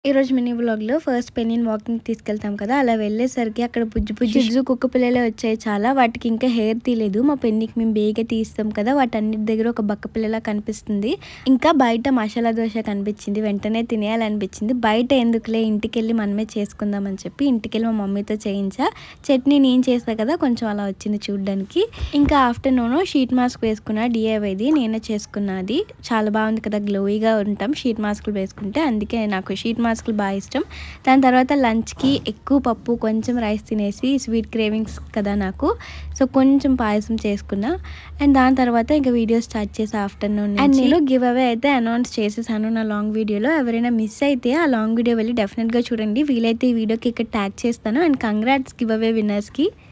ఈరోజు మినీ వ్లాగ్లో first పెన్నీని walking తీసుకెళ్తాం కదా అలా వెళ్ళేసరికి అక్కడ బుజ్జి బుజ్జి జు కుక్క పిల్లలే వచ్చాయి చాలా వాటికి ఇంకా హెయిర్ తీయలేదు మా పెన్నికి మేము బేగా తీస్తాం కదా వాటన్నిటి దగ్గర ఒక బక్క పిల్లలా కనిపిస్తుంది ఇంకా బయట మసాలా దోశ కనిపించింది వెంటనే తినేయాలనిపించింది బయట ఎందుకులే ఇంటికి వెళ్ళి మనమే చేసుకుందాం అని చెప్పి ఇంటికి వెళ్ళి మా మమ్మీతో చేయించా చట్నీ నేను చేస్తా కదా కొంచెం అలా వచ్చింది చూడడానికి ఇంకా ఆఫ్టర్నూన్ షీట్ మాస్క్ వేసుకున్న డిఐవైది నేనే చేసుకున్నది చాలా బాగుంది కదా గ్లోయిగా ఉంటాం షీట్ మాస్కులు వేసుకుంటే అందుకే నాకు షీట్ మాస్కులు బాగా ఇష్టం దాని తర్వాత లంచ్కి ఎక్కువ పప్పు కొంచెం రైస్ తినేసి స్వీట్ క్రేవింగ్స్ కదా నాకు సో కొంచెం పాయసం చేసుకున్నా అండ్ దాని తర్వాత ఇంకా వీడియో స్టార్ట్ చేసి ఆఫ్టర్నూన్ అండ్ నేను గివ్ అవే అయితే అనౌన్స్ చేసేసాను నా లాంగ్ వీడియోలో ఎవరైనా మిస్ అయితే ఆ లాంగ్ వీడియో వెళ్ళి డెఫినెట్గా చూడండి వీలైతే ఈ వీడియోకి ఇక్కడ ట్యాగ్ చేస్తాను అండ్ కంగ్రాట్స్ గివ్ అవే విన్నర్స్కి